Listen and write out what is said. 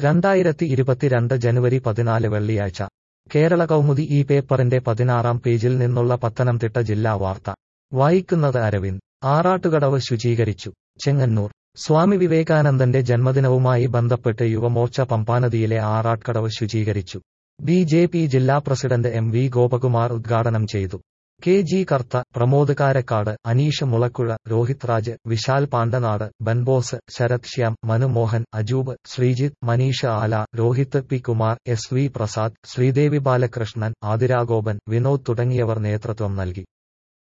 രണ്ടായിരത്തി ഇരുപത്തിരണ്ട് ജനുവരി പതിനാല് വെള്ളിയാഴ്ച കേരള കൗമുദി ഈ പേപ്പറിന്റെ പതിനാറാം പേജിൽ നിന്നുള്ള പത്തനംതിട്ട ജില്ലാ വാർത്ത വായിക്കുന്നത് അരവിന്ദ് ആറാട്ടുകടവ് ശുചീകരിച്ചു ചെങ്ങന്നൂർ സ്വാമി വിവേകാനന്ദന്റെ ജന്മദിനവുമായി ബന്ധപ്പെട്ട് യുവമോർച്ച പമ്പാനദിയിലെ ആറാട്ട്കടവ് ശുചീകരിച്ചു ബി ജെ പി ജില്ലാ പ്രസിഡന്റ് എം വി ഗോപകുമാർ ഉദ്ഘാടനം ചെയ്തു കെ ജി കർത്ത പ്രമോദ് കാരക്കാട് അനീഷ് മുളക്കുഴ രോഹിത് രാജ് വിശാൽ പാണ്ടനാട് ബൻബോസ് Sarath Shyam Manumohan Ajoob Sreejith Maneesh Ala Rohit P Kumar S V Prasad Sreedevi Balakrishnan Athira Gopan Vinod തുടങ്ങിയവർ നേതൃത്വം നൽകി